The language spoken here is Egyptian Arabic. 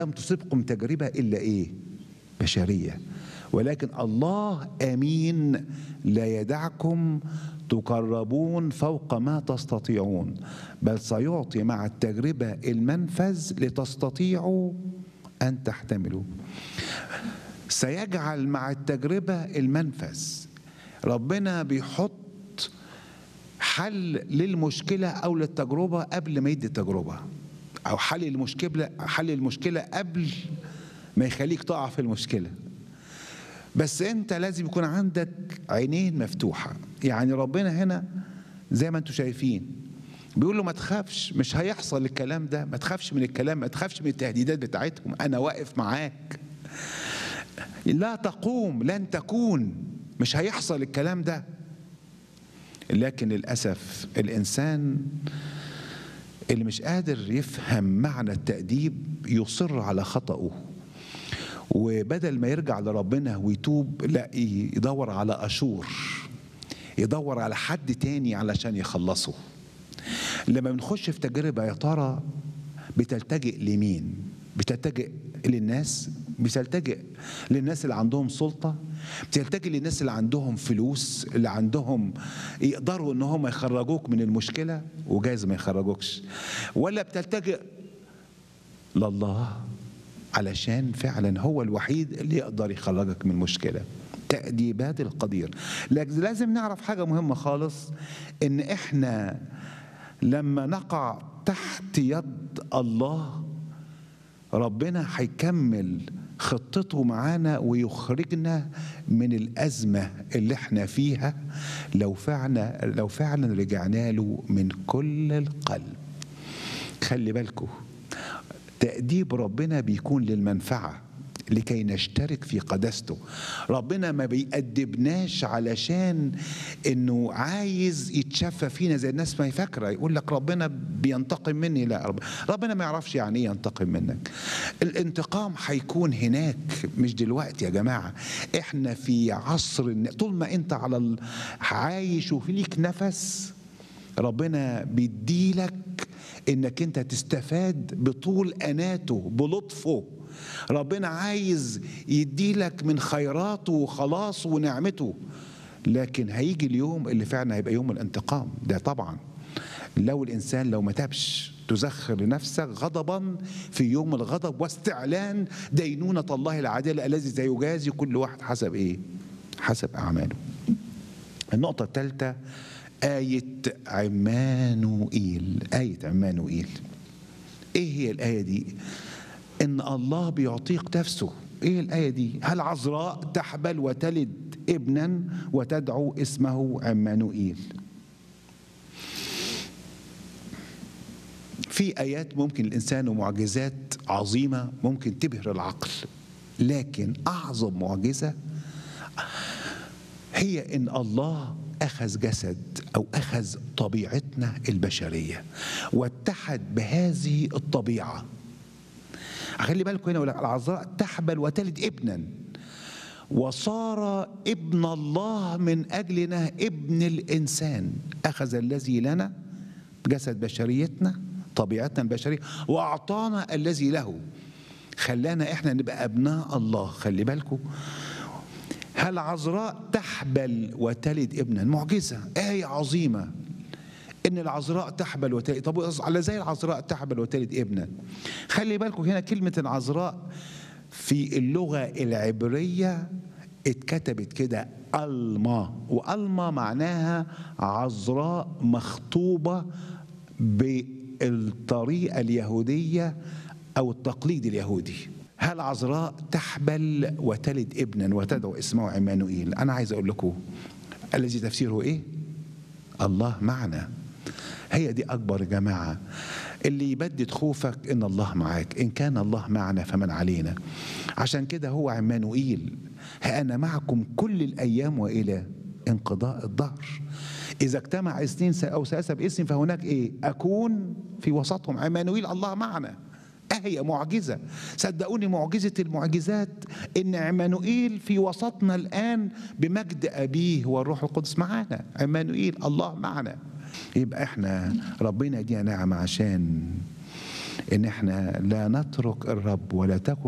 لم تصبكم تجربة إلا إيه بشرية ولكن الله أمين لا يدعكم تقربون فوق ما تستطيعون بل سيعطي مع التجربة المنفذ لتستطيعوا أن تحتملوا سيجعل مع التجربة المنفذ ربنا بيحط حل للمشكلة أو للتجربة قبل ما يدي التجربة أو حل المشكلة حل المشكلة قبل ما يخليك تقع في المشكلة بس أنت لازم يكون عندك عينين مفتوحة يعني ربنا هنا زي ما أنتم شايفين بيقول له ما تخافش مش هيحصل الكلام ده ما تخافش من الكلام ما تخافش من التهديدات بتاعتهم أنا واقف معاك لا تقوم لن تكون مش هيحصل الكلام ده لكن للأسف الإنسان اللي مش قادر يفهم معنى التأديب يصر على خطأه وبدل ما يرجع لربنا ويتوب لا يدور على أشور يدور على حد تاني علشان يخلصه لما بنخش في تجربة يا ترى بتلتجئ لمين بتلتجئ للناس بتلتجئ للناس اللي عندهم سلطة بتلتجئ للناس اللي عندهم فلوس اللي عندهم يقدروا ان هم يخرجوك من المشكلة وجايز ما يخرجوكش ولا بتلتجئ لله علشان فعلا هو الوحيد اللي يقدر يخرجك من المشكلة تأديبات القدير لكن لازم نعرف حاجة مهمة خالص ان احنا لما نقع تحت يد الله ربنا هيكمل خطته معانا ويخرجنا من الأزمة اللي احنا فيها لو فعلا لو فعلا رجعنا له من كل القلب خلي بالكم تأديب ربنا بيكون للمنفعة لكي نشترك في قداسته ربنا ما بيأدبناش علشان انه عايز يتشفى فينا زي الناس ما هي فاكره يقول لك ربنا بينتقم مني لا رب. ربنا ما يعرفش يعني ايه ينتقم منك الانتقام هيكون هناك مش دلوقتي يا جماعه احنا في عصر طول ما انت على ال... عايش وفي ليك نفس ربنا بيديلك انك انت تستفاد بطول اناته بلطفه ربنا عايز يديلك من خيراته وخلاصه ونعمته لكن هيجي اليوم اللي فعلا هيبقى يوم الانتقام ده طبعا لو الانسان لو ما تابش تزخر لنفسك غضبا في يوم الغضب واستعلان دينونة الله العادلة الذي سيجازي كل واحد حسب ايه حسب اعماله النقطة الثالثة آية عمانوئيل آية عمانوئيل ايه هي الآية دي ان الله بيعطيك نفسه ايه الايه دي هل عذراء تحبل وتلد ابنا وتدعو اسمه عمانوئيل في ايات ممكن الانسان ومعجزات عظيمه ممكن تبهر العقل لكن اعظم معجزه هي ان الله اخذ جسد او اخذ طبيعتنا البشريه واتحد بهذه الطبيعه خلي بالكم هنا العذراء تحبل وتلد ابنا وصار ابن الله من اجلنا ابن الانسان اخذ الذي لنا جسد بشريتنا طبيعتنا البشريه واعطانا الذي له خلانا احنا نبقى ابناء الله خلي بالكم هل عذراء تحبل وتلد ابنا معجزه ايه عظيمه ان العذراء تحبل وتلد طب على زي العذراء تحبل وتلد ابنا خلي بالكم هنا كلمه العذراء في اللغه العبريه اتكتبت كده الما والما معناها عذراء مخطوبه بالطريقه اليهوديه او التقليد اليهودي هل عذراء تحبل وتلد ابنا وتدعو اسمه عمانوئيل انا عايز اقول لكم الذي تفسيره ايه الله معنا هي دي أكبر جماعة اللي يبدد خوفك إن الله معاك إن كان الله معنا فمن علينا عشان كده هو عمانوئيل ها أنا معكم كل الأيام وإلى انقضاء الظهر إذا اجتمع اثنين أو ثلاثة باسم فهناك إيه أكون في وسطهم عمانوئيل الله معنا هي معجزة صدقوني معجزة المعجزات إن عمانوئيل في وسطنا الآن بمجد أبيه والروح القدس معنا عمانوئيل الله معنا يبقى احنا ربنا يدينا نعمة عشان ان احنا لا نترك الرب ولا تكن